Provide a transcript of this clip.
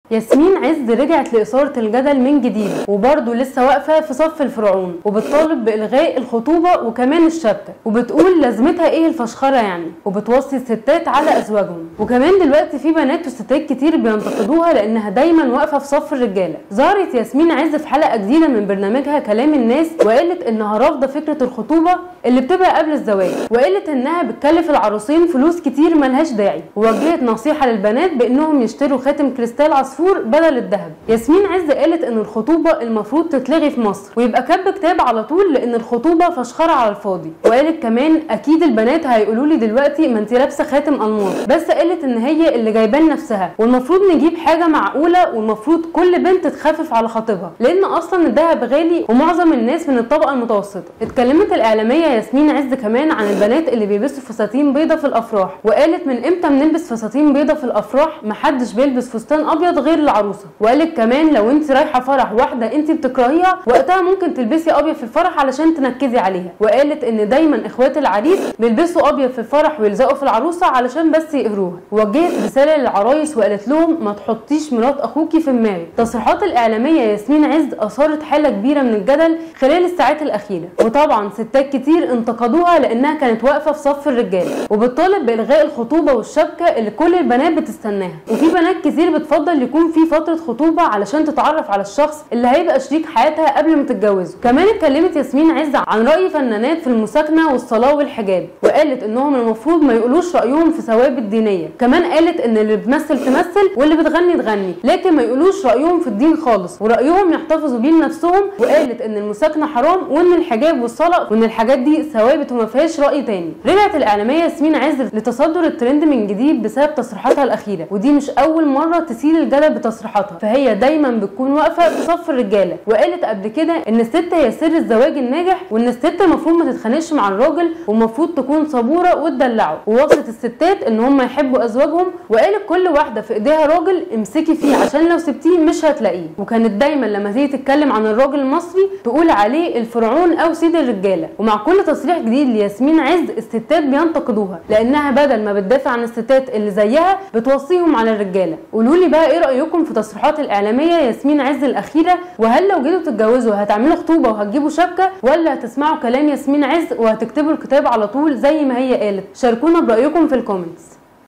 ياسمين عز رجعت لإثارة الجدل من جديد وبرضه لسه واقفة في صف الفرعون وبتطالب بإلغاء الخطوبة وكمان الشبكة وبتقول لازمتها إيه الفشخرة يعني وبتوصي الستات على أزواجهم وكمان دلوقتي في بنات وستات كتير بينتقدوها لأنها دايما واقفة في صف الرجالة ظهرت ياسمين عز في حلقة جديدة من برنامجها كلام الناس وقالت إنها رافضة فكرة الخطوبة اللي بتبقى قبل الزواج وقالت إنها بتكلف العروسين فلوس كتير ملهاش داعي ووجهت نصيحة للبنات بإنهم يشتروا خاتم كريستال عصفور بدل الذهب ياسمين عز قالت ان الخطوبه المفروض تتلغي في مصر ويبقى كب كتاب على طول لان الخطوبه فشخره على الفاضي وقالت كمان اكيد البنات هيقولوا لي دلوقتي ما انت لابسه خاتم الماس بس قالت ان هي اللي جايبان نفسها والمفروض نجيب حاجه معقوله والمفروض كل بنت تخفف على خطيبها لان اصلا الذهب غالي ومعظم الناس من الطبقه المتوسطه اتكلمت الاعلاميه ياسمين عز كمان عن البنات اللي بيلبسوا فساتين بيضه في الافراح وقالت من امتى بنلبس فساتين بيضه في الافراح محدش بيلبس فستان ابيض غير العروسه وقالت كمان لو انت رايحه فرح واحده انت بتكرهيها وقتها ممكن تلبسي ابيض في الفرح علشان تنكدي عليها وقالت ان دايما اخوات العريس بيلبسوا ابيض في الفرح ويلزقوا في العروسه علشان بس يقهروها ووجهت رساله للعرايس وقالت لهم ما تحطيش مرات اخوكي في دماغك تصريحات الاعلاميه ياسمين عز اثارت حاله كبيره من الجدل خلال الساعات الاخيره وطبعا ستات كتير انتقدوها لانها كانت واقفه في صف الرجاله وبتطالب بالغاء الخطوبه والشبكه اللي كل البنات بتستناها وفي بنات كتير بتفضل يكون في فتره خطوبه علشان تتعرف على الشخص اللي هيبقى شريك حياتها قبل ما تتجوزه كمان اتكلمت ياسمين عز عن راي فنانات في المساكنه والصلاه والحجاب وقالت انهم المفروض ما يقولوش رايهم في ثوابت دينيه كمان قالت ان اللي بتمثل تمثل واللي بتغني تغني لكن ما يقولوش رايهم في الدين خالص ورايهم يحتفظوا بيه لنفسهم وقالت ان المساكنه حرام وان الحجاب والصلاه وان الحاجات دي ثوابت وما فيهاش راي تاني رجعت الاعلاميه ياسمين عز لتصدر الترند من جديد بسبب تصريحاتها الاخيره ودي مش اول مره تثير الجدل بتصريحاتها فهي دايما بتكون واقفه في صف الرجاله وقالت قبل كده ان الست هي سر الزواج الناجح وان الست المفروض ما تتخانقش مع الراجل والمفروض تكون صبوره وتدلعه ووصت الستات ان هم يحبوا ازواجهم وقالت كل واحده في ايديها راجل امسكي فيه عشان لو سبتيه مش هتلاقيه وكانت دايما لما تيجي تتكلم عن الراجل المصري تقول عليه الفرعون او سيد الرجاله ومع كل تصريح جديد لياسمين عز الستات بينتقدوها لانها بدل ما بتدافع عن الستات اللي زيها بتوصيهم على الرجاله قولوا لي بقى ايه رايكم في تصريحات الاعلاميه ياسمين عز الاخيره وهل لو جيتوا تتجوزوا هتعملوا خطوبه وهتجيبوا شبكه ولا هتسمعوا كلام ياسمين عز وهتكتبوا الكتاب على طول زي ما هي قالت شاركونا برايكم في الكومنتس